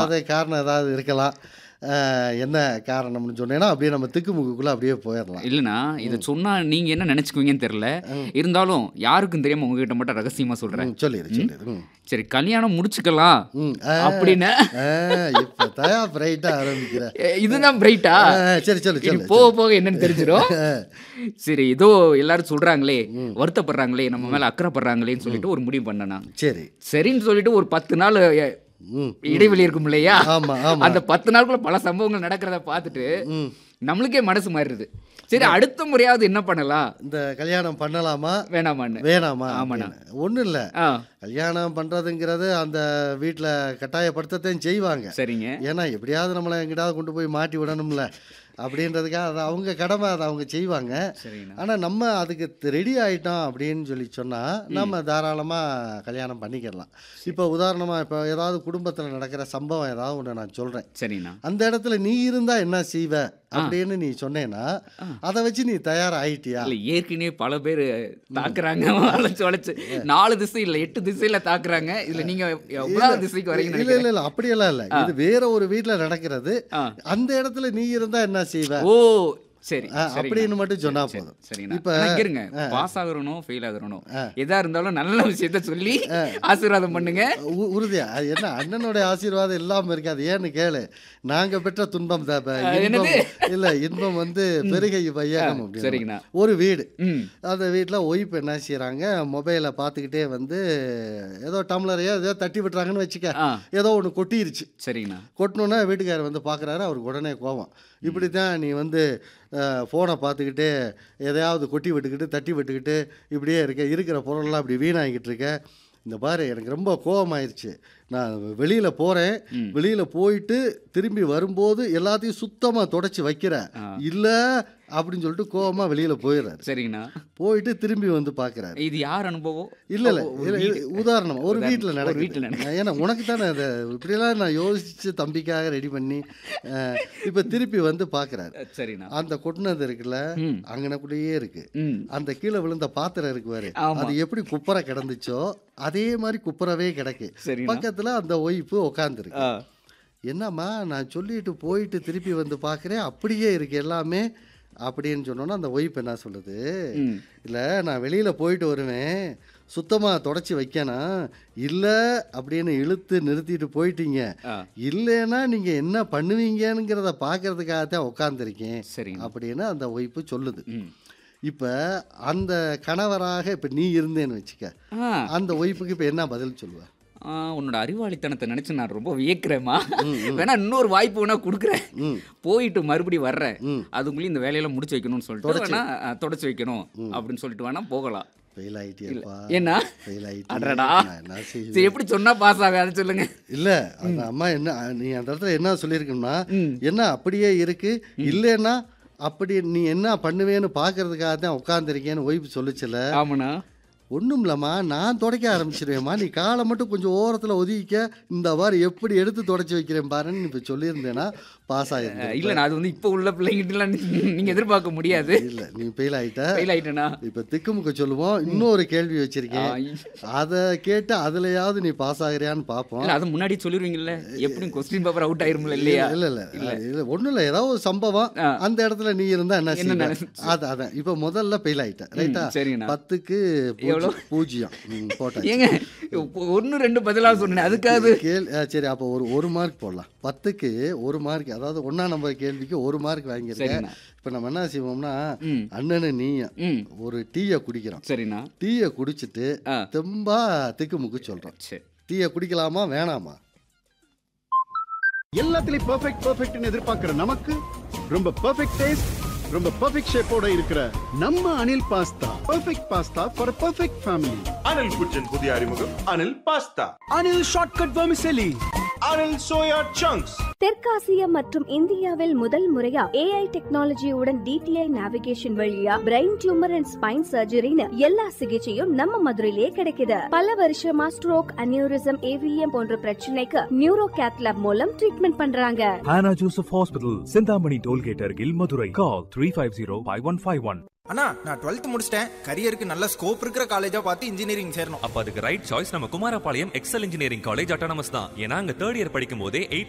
ஏதாவது காரணம் ஏதாவது இருக்கலாம் அஹ், என்ன காரணம்னு சொன்னேன்னா அப்படியே நம்ம திக்குமுக்குக்குள்ள அப்படியே போயிடலாம் இல்லைண்ணா இதை சொன்னா நீங்க என்ன நினைச்சுக்குவீங்கன்னு தெரியல இருந்தாலும் யாருக்கும் தெரியாம உங்ககிட்ட மட்டும் ரகசியமா சொல்றேன் ம், சொல்லிடு சொல்லிடு ம். சரி கல்யாணம் முடிச்சுக்கலாம் ம் ஆ, அப்படின்னு ஆ, இப்ப தயா பிரைட்டா ஆரம்பிக்கிற எ, இதுதான் பிரைட்டா ஆ, சரி சொல்லு இனி சொல்லு போக போக என்னன்னு தெரிஞ்சிடும் சரி ஏதோ எல்லாரும் சொல்றாங்களே வருத்தப்படுறாங்களே நம்ம மேல அக்கறைப்படுறாங்களேன்னு சொல்லிட்டு ஒரு முடிவு பண்ணனா சரி சரின்னு சொல்லிட்டு ஒரு பத்து நாள் எ, ம் இடைவெளி இருக்கும் இல்லையா ஆமா ஆமா அந்த பத்து நாளுக்குள்ள பல சம்பவங்கள் நடக்கிறத பார்த்துட்டு ம் நம்மளுக்கே மனசு மாறிடுது சரி அடுத்த முறையாவது என்ன பண்ணலாம் இந்த கல்யாணம் பண்ணலாமா வேணாமான்னு வேணாமா ஆமாண்ணா. ஒன்றும் இல்லை ஆ கல்யாணம் பண்ணுறதுங்கிறது அந்த வீட்டில் கட்டாயப்படுத்தத்தையும் செய்வாங்க சரிங்க ஏன்னா எப்படியாவது நம்மளை எங்கிட்டாவது கொண்டு போய் மாட்டி விடணும்ல அப்படின்றதுக்காக அது அவங்க கடமை அதை அவங்க செய்வாங்க சரிங்கண்ணா ஆனால் நம்ம அதுக்கு ரெடி ஆயிட்டோம் அப்படின்னு சொல்லி சொன்னால் நம்ம தாராளமாக கல்யாணம் பண்ணிக்கிடலாம் இப்போ உதாரணமாக இப்போ ஏதாவது குடும்பத்தில் நடக்கிற சம்பவம் ஏதாவது ஒன்று நான் சொல்கிறேன் சரிண்ணா அந்த இடத்துல நீ இருந்தால் என்ன செய்வ அப்படின்னு நீ சொன்னேன்னா அதை வச்சு நீ தயார் ஆயிட்டியா இல்ல ஏற்கனவே பல பேர் தாக்குறாங்க வளைச்சு வளைச்சு நாலு திசை இல்ல எட்டு திசையில தாக்குறாங்க இதுல நீங்க எவ்வளவு திசைக்கு வரீங்கன்னு இல்ல இல்ல இல்ல அப்படியெல்லாம் இல்ல இது வேற ஒரு வீட்ல நடக்கிறது ஆ. அந்த இடத்துல நீ இருந்தா என்ன செய்வ ஓ சரி ஆ, அப்படின்னு மட்டும் சொன்னா போதும் சரிண்ணா இப்ப- ஆனா இங்க இருங்க பாஸ் ஆகுறனும் ஃபெயில் ஆகுறனும் எதா இருந்தாலும் நல்ல விஷயத்த சொல்லி ஆசீர்வாதம் பண்ணுங்க உ- உறுதியா அது என்ன அண்ணனுடைய ஆசீர்வாதம் இல்லாம இருக்காது ஏன்னு கேளு நாங்க பெற்ற துன்பம் தான் இப்ப. இன்பம் இல்ல இன்பம் வந்து பெருகை வையகம் அப்படின்னு சரிங்கண்ணா ஒரு வீடு ம் அந்த வீட்டில் ஒய்ஃப் என்ன செய்கிறாங்க மொபைலை பார்த்துக்கிட்டே வந்து ஏதோ டம்ளரையோ ஏதோ தட்டி விட்டுறாங்கன்னு வச்சுக்க ஆ ஏதோ ஒன்று கொட்டிருச்சு சரிங்கண்ணா கொட்டணுன்னா வீட்டுக்காரர் வந்து பார்க்குறாரு அவருக்கு உடனே கோவம் இப்படி தான் நீ வந்து ஃபோனை பார்த்துக்கிட்டு எதையாவது கொட்டி விட்டுக்கிட்டு தட்டி விட்டுக்கிட்டு இப்படியே இருக்க இருக்கிற பொருளெல்லாம் இப்படி வீணாகிக்கிட்டு இருக்க இந்த பாரு எனக்கு ரொம்ப கோவமாயிருச்சு நான் வெளியில் போகிறேன் வெளியில் போயிட்டு திரும்பி வரும்போது எல்லாத்தையும் சுத்தமாக தொடச்சி வைக்கிறேன் இல்லை அப்படின்னு சொல்லிட்டு கோவமாக வெளியில் போயிடுறாரு சரிங்கண்ணா போயிட்டு திரும்பி வந்து பார்க்குறாரு இது யார் அனுபவம் இல்ல இல்ல இல்ல, இது உதாரணம் ஒரு வீட்டில் ஒரு வீட்டுல நடக்குது ஏன்னா உனக்கு தானே அதை இப்படியெல்லாம் நான் யோசிச்சு தம்பிக்காக ரெடி பண்ணி அஹ், இப்ப திருப்பி வந்து பார்க்கறாரு அஹ், சரிண்ணா அந்த கொட்டினது இருக்குல்ல ம். அங்கனக்குள்ளேயே இருக்கு ம் அந்த கீழே விழுந்த பாத்திரம் இருக்கு பாரு ஆமா. அது எப்படி குப்புற கிடந்துச்சோ அதே மாதிரி குப்புறவே கிடக்கு சரிண்ணா பக்கத்துல அந்த ஒய்ஃபு உட்காந்துருக்கு ஆ என்னம்மா நான் சொல்லிட்டு போயிட்டு திருப்பி வந்து பார்க்குறேன் அப்படியே இருக்கு எல்லாமே அப்படின்னு சொன்னோன்னா அந்த ஒய்ஃப் என்ன சொல்லுது ம் இல்லை நான் வெளியில் போயிட்டு வருவேன் சுத்தமாக தொடச்சி வைக்கணும் இல்லை அப்படின்னு இழுத்து நிறுத்திட்டு போயிட்டீங்க ஆ இல்லைன்னா நீங்கள் என்ன பண்ணுவீங்கங்கிறத பார்க்கறதுக்காக தான் உட்காந்துருக்கேன் சரிங்க அப்படின்னு அந்த ஒய்ஃபு சொல்லுது ம் இப்போ அந்த கணவராக இப்போ நீ இருந்தேன்னு வச்சுக்க ஆ அந்த ஒய்ஃபுக்கு இப்போ என்ன பதில் சொல்லுவ ஆ, உன்னோட அறிவாளித்தனத்தை நினைச்சு நான் ரொம்ப வியக்கிறேம்மா வேணா இன்னொரு வாய்ப்பு வேணா கொடுக்குறேன் ம் போயிட்டு மறுபடியும் வர்றேன் ம். அதுக்குள்ளேயும் இந்த வேலையெல்லாம் முடிச்சு வைக்கணும்னு சொல்லிட்டு வேணா ஆ, தொடச்சு வைக்கணும் அப்படின்னு சொல்லிட்டு வேணா போகலாம் ஃபெயில் ஆகிட்டியப்பா ஏன்னா ஃபெயில் ஆகிட்டே அடடா. நான் என்ன செய்வேன் சரி எப்படி சொன்னா பாஸ் ஆகாது சொல்லுங்க இல்ல அந்த அம்மா என்ன நீ அந்த இடத்துல என்ன சொல்லியிருக்கணும்னா ம். என்ன அப்படியே இருக்கு இல்லைன்னா அப்படி நீ என்ன பண்ணுவேன்னு பார்க்கறதுக்காக தான் உட்காந்துருக்கேன்னு ஒய்ஃப் சொல்லுச்சுல ஆமாண்ணா ஒன்றும் இல்லைம்மா நான் துடைக்க ஆரம்பிச்சிருவேம்மா நீ காலை மட்டும் கொஞ்சம் ஓரத்தில் ஒதுக்கிக்க இந்த மாதிரி எப்படி எடுத்து துடைச்சி வைக்கிறேன் பாருன்னு இப்போ சொல்லியிருந்தேன்னா பாஸ் ஆயிருந்தேன் இல்ல நான் அது வந்து இப்போ உள்ள பிள்ளைங்கிட்டலாம் நீங்க எதிர்பார்க்க முடியாது இல்லை நீ ஃபெயில் ஆயிட்ட ஃபெயில் ஆயிட்டேனா இப்போ திக்குமுக்க சொல்லுவோம் இன்னொரு கேள்வி வச்சிருக்கேன் அதை கேட்டு அதுலயாவது நீ பாஸ் ஆகுறியான்னு பார்ப்போம் இல்ல அது முன்னாடி சொல்லிருவீங்கல்ல எப்படியும் கொஸ்டின் பேப்பர் அவுட் ஆயிரும்ல இல்லையா இல்ல இல்ல இல்ல ஒண்ணும் இல்ல ஏதாவது ஒரு சம்பவம் ஆ. அந்த இடத்துல நீ இருந்தா என்ன என்ன செய்வ நடந்துச்சு? அது அதான் இப்ப முதல்ல ஃபெயில் ஆயிட்ட ரைட்டா சரிங்கண்ணா பத்துக்கு பூஜ்ஜி- பூஜ்ஜியம் ம், போட்டாச்சு ஏங்க ஒன்னு ரெண்டு பதிலா சொன்னேன் அதுக்காவது கேள் ஆ, சரி அப்போ ஒரு ஒரு மார்க் போடலாம் பத்துக்கு ஒரு மார்க் அதாவது ஒண்ணா நம்பர் கேள்விக்கு ஒரு மார்க் வாங்கியிருக்கேன் சரிண்ணா இப்போ நம்ம என்ன செய்வோம்னா ம் அண்ணனு நீயும் ம் ஒரு டீயை குடிக்கிறோம் சரிண்ணா டீயை குடிச்சிட்டு ஆ தெம்பா திக்குமுக்கு சொல்றோம் சரி டீயை குடிக்கலாமா வேணாமா எல்லாத்துலயும் பெர்ஃபெக்ட் பெர்ஃபெக்ட்னு எதிர்பார்க்கிற நமக்கு ரொம்ப பெர்ஃபெக்ட் டேஸ்ட் ரொம்ப பெர்ஃபெக்ட் ஷேப்போட இருக்கிற நம்ம Anil pasta perfect pasta for perfect family Anil kitchen புதிய அறிமுகம் Anil pasta Anil shortcut vermicelli Anil soya chunks தெற்காசியா மற்றும் இந்தியாவில் முதல் முறையா ஏஐ டெக்னாலஜியுடன் டிடிஐ நேவிகேஷன் வழியா பிரெயின் டியூமர் அண்ட் ஸ்பைன் சர்ஜரின்னு எல்லா சிகிச்சையும் நம்ம மதுரையிலேயே கிடைக்குது பல வருஷமா ஸ்ட்ரோக் அனியூரிசம் ஏவிஎம் போன்ற பிரச்சனைக்கு நியூரோ கேத்லாப் மூலம் ட்ரீட்மெண்ட் பண்றாங்க Hannah Joseph Hospital, Sindhamani Tollgate Argil, Madurai. Call 350-5151. அண்ணா நான் டுவெல்த் முடிச்சிட்டேன் கரியருக்கு நல்ல ஸ்கோப் இருக்கிற காலேஜா பார்த்து இன்ஜினியரிங் சேரணும் அப்ப அதுக்கு ரைட் சாய்ஸ் நம்ம Kumarapalayam Excel engineering college autonomous தான் ஏன்னா அங்க தேர்ட் இயர் படிக்கும் போதே